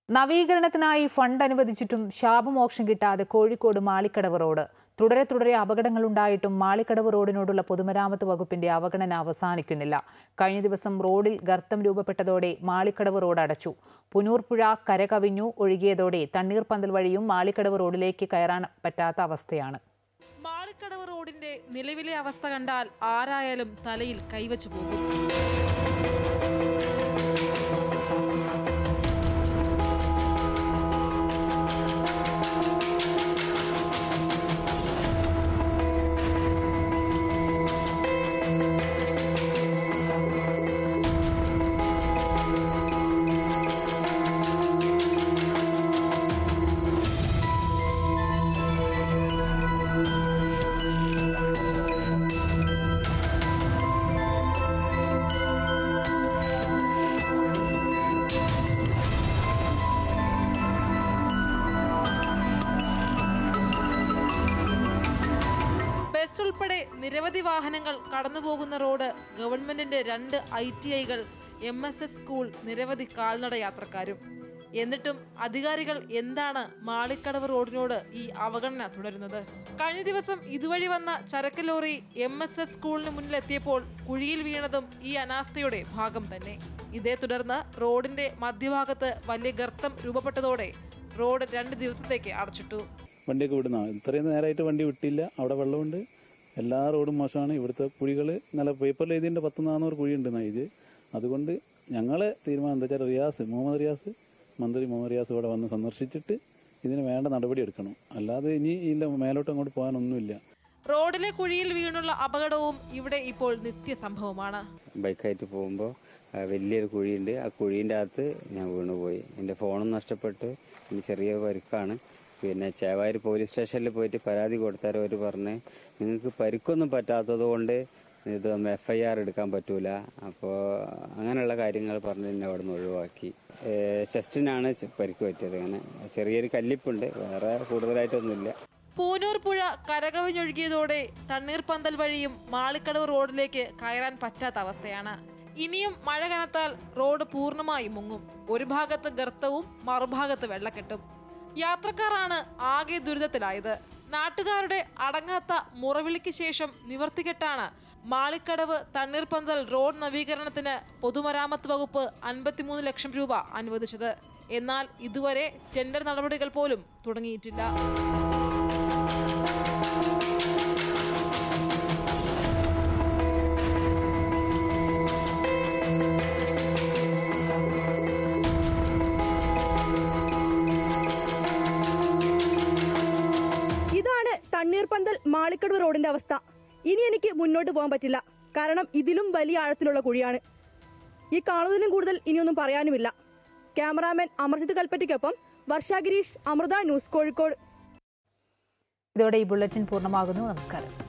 നവീകരണത്തിനായി fund അനുവദിച്ചിട്ടും ശാപമോക്ഷം കിട്ടാതെ Kozhikode Malikkadavu road തുടരെ തുടരെ അപകടങ്ങളുണ്ടായിട്ടും മാളിക്കടവ് റോഡിനോടുള്ള പൊതുമരാമത്ത് വകുപ്പിന്റെ അവഗണന അവസാനിക്കുന്നില്ല കഴിഞ്ഞ ദിവസം റോഡിൽ ഗർത്തം രൂപപ്പെട്ടതോടെ മാളിക്കടവ് റോഡ് അടച്ചു പുനൂർപ്പുഴ കരകവിഞ്ഞു ഒഴുകിയതോടെ തണ്ണീർപ്പന്തൽ വഴിയും മാളിക്കടവ് റോഡിലേക്ക് കയറാൻ പറ്റാത്ത അവസ്ഥയാണ് മാളിക്കടവ് റോഡിന്റെ നിലവിലെ അവസ്ഥ കണ്ടാൽ ആരായാലും തലയിൽ കൈവച്ചു പോകും ബസ് ഉൾപ്പെടെ നിരവധി വാഹനങ്ങൾ കടന്നുപോകുന്ന റോഡ് ഗവൺമെന്റിന്റെ രണ്ട് ഐ ടി ഐകൾ എം എസ് എസ് സ്കൂൾ നിരവധി കാൽനട യാത്രക്കാരും എന്നിട്ടും അധികാരികൾ എന്താണ് മാളിക്കടവ് റോഡിനോട് ഈ അവഗണന തുടരുന്നത് കഴിഞ്ഞ ദിവസം ഇതുവഴി വന്ന ചരക്ക് ലോറി എം എസ് എസ് സ്കൂളിന് മുന്നിലെത്തിയപ്പോൾ കുഴിയിൽ വീണതും ഈ അനാസ്ഥയുടെ ഭാഗം തന്നെ ഇതേ തുടർന്ന് റോഡിന്റെ മധ്യഭാഗത്ത് വലിയ ഗർത്തം രൂപപ്പെട്ടതോടെ റോഡ് രണ്ട് ദിവസത്തേക്ക് അടച്ചിട്ടു വണ്ടിയൊക്കെ വിടുന്ന ഇത്രയും നേരമായിട്ട് വണ്ടി വിട്ടില്ല അവിടെ വെള്ളമുണ്ട് എല്ലാ റോഡും മോശമാണ് ഇവിടുത്തെ കുഴികൾ നല്ല പേപ്പറിൽ എഴുതിൻ്റെ പത്ത് നാനൂറ് കുഴി ഉണ്ട് ഇത് അതുകൊണ്ട് ഞങ്ങളെ തീരുമാനം എന്താ വെച്ചാൽ റിയാസ് മുഹമ്മദ് റിയാസ് മന്ത്രി മുഹമ്മദ് റിയാസ് ഇവിടെ വന്ന് സന്ദർശിച്ചിട്ട് ഇതിന് വേണ്ട നടപടി എടുക്കണം അല്ലാതെ ഇനി ഇല്ല മേലോട്ട് അങ്ങോട്ട് പോകാനൊന്നുമില്ല റോഡിലെ കുഴിയിൽ വീണുള്ള അപകടവും ഇവിടെ ഇപ്പോൾ നിത്യ സംഭവമാണ് ബൈക്കായിട്ട് പോകുമ്പോൾ വലിയൊരു കുഴിയുണ്ട് ആ കുഴീൻ്റെ അകത്ത് ഞാൻ വീണുപോയി എൻ്റെ ഫോണും നഷ്ടപ്പെട്ട് എനിക്ക് ചെറിയ പരിക്കാണ് പിന്നെ ചേവായൂർ പോലീസ് സ്റ്റേഷനിൽ പോയിട്ട് പരാതി കൊടുത്താൽ അവർ പറഞ്ഞ് നിങ്ങൾക്ക് പരിക്കൊന്നും പറ്റാത്തത് കൊണ്ട് ഇത് എഫ് ഐ ആർ എടുക്കാൻ പറ്റൂല അപ്പോൾ അങ്ങനെയുള്ള കാര്യങ്ങൾ പറഞ്ഞ് എന്നെ അവിടെ നിന്ന് ഒഴിവാക്കി ചെസ്റ്റിനാണ് പരിക്ക് പറ്റിയത് അങ്ങനെ ചെറിയൊരു കല്ലിപ്പുണ്ട് വേറെ കൂടുതലായിട്ടൊന്നുമില്ല പൂനൂർ പുഴ കരകവിഞ്ഞൊഴുകിയതോടെ തണ്ണീർപ്പന്തൽ വഴിയും മാളിക്കടവ് റോഡിലേക്ക് കയറാൻ പറ്റാത്ത അവസ്ഥയാണ് ഇനിയും മഴ കനത്താൽ റോഡ് പൂർണ്ണമായും മുങ്ങും ഒരു ഭാഗത്ത് ഗർത്തവും മറുഭാഗത്ത് വെള്ളക്കെട്ടും യാത്രക്കാരാണ് ആകെ ദുരിതത്തിലായത് നാട്ടുകാരുടെ അടങ്ങാത്ത മുറവിളിക്ക് ശേഷം നിവർത്തികെട്ടാണ് മാളിക്കടവ് തണ്ണീർപ്പന്തൽ റോഡ് നവീകരണത്തിന് പൊതുമരാമത്ത് വകുപ്പ് അൻപത്തിമൂന്ന് ലക്ഷം രൂപ അനുവദിച്ചത് എന്നാൽ ഇതുവരെ ടെൻഡർ നടപടികൾ പോലും തുടങ്ങിയിട്ടില്ല ഇതാണ് തണ്ണീർപ്പന്തൽ മാളിക്കടവ് റോഡിന്റെ അവസ്ഥ ഇനി എനിക്ക് മുന്നോട്ട് പോകാൻ പറ്റില്ല കാരണം ഇതിലും വലിയ ആഴത്തിലുള്ള കുഴിയാണ് ഈ കാണുന്നതിലും കൂടുതൽ ഇനിയൊന്നും പറയാനുമില്ല ക്യാമറാമാൻ അമർജിത് കൽപ്പറ്റയ്ക്കൊപ്പം വർഷ ഗിരീഷ് അമൃത ന്യൂസ് കോഴിക്കോട് ഇതോടെ ഈ ബുള്ളറ്റിൻ പൂർണ്ണമാകുന്നു നമസ്കാരം